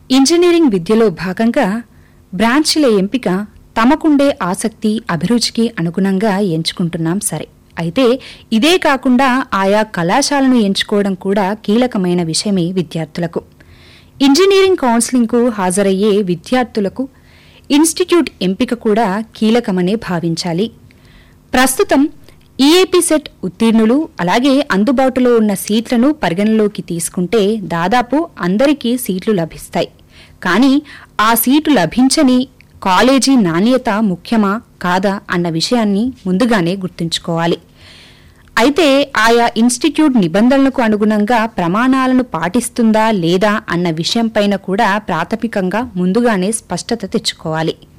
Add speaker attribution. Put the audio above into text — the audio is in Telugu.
Speaker 1: ఇంజనీరింగ్ విద్యలో భాగంగా బ్రాంచ్ల ఎంపిక తమకుండే ఆసక్తి అభిరుచికి అనుగుణంగా ఎంచుకుంటున్నాం సరే అయితే ఇదే కాకుండా ఆయా కళాశాలను ఎంచుకోవడం కూడా కీలకమైన విషయమే విద్యార్థులకు ఇంజనీరింగ్ కౌన్సిలింగ్కు హాజరయ్యే విద్యార్థులకు ఇన్స్టిట్యూట్ ఎంపిక కూడా కీలకమనే భావించాలి ప్రస్తుతం ఈఏపీ సెట్ ఉత్తీర్ణులు అలాగే అందుబాటులో ఉన్న సీట్లను పరిగణలోకి తీసుకుంటే దాదాపు అందరికీ సీట్లు లభిస్తాయి కానీ ఆ సీటు లభించని కాలేజీ నాణ్యత ముఖ్యమా కాదా అన్న విషయాన్ని ముందుగానే గుర్తుంచుకోవాలి అయితే ఆయా ఇన్స్టిట్యూట్ నిబంధనలకు అనుగుణంగా ప్రమాణాలను పాటిస్తుందా లేదా అన్న విషయంపైన కూడా ప్రాథమికంగా ముందుగానే స్పష్టత తెచ్చుకోవాలి